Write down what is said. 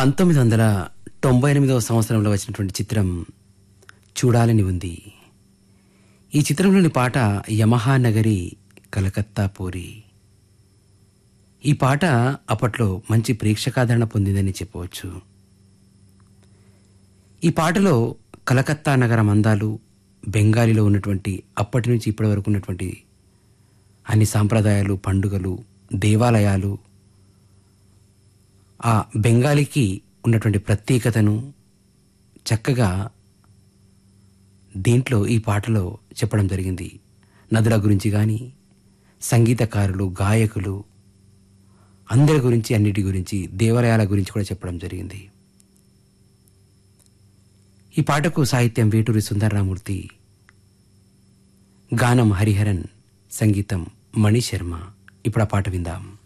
పంతొమ్మిది వందల తొంభై ఎనిమిదవ సంవత్సరంలో వచ్చినటువంటి చిత్రం చూడాలని ఉంది ఈ చిత్రంలోని పాట యమహా నగరి కలకత్తా పూరి ఈ పాట అప్పట్లో మంచి ప్రేక్షకాదరణ పొందిందని చెప్పవచ్చు ఈ పాటలో కలకత్తా నగరం అందాలు బెంగాలీలో ఉన్నటువంటి అప్పటి నుంచి ఇప్పటి వరకు ఉన్నటువంటి అన్ని సాంప్రదాయాలు పండుగలు దేవాలయాలు ఆ బెంగాలీకి ఉన్నటువంటి ప్రత్యేకతను చక్కగా దీంట్లో ఈ పాటలో చెప్పడం జరిగింది నదుల గురించి కానీ సంగీతకారులు గాయకులు అందరి గురించి అన్నిటి గురించి దేవాలయాల గురించి కూడా చెప్పడం జరిగింది ఈ పాటకు సాహిత్యం వేటూరి సుందరరామూర్తి గానం హరిహరన్ సంగీతం మణి శర్మ ఇప్పుడు ఆ పాట విందాం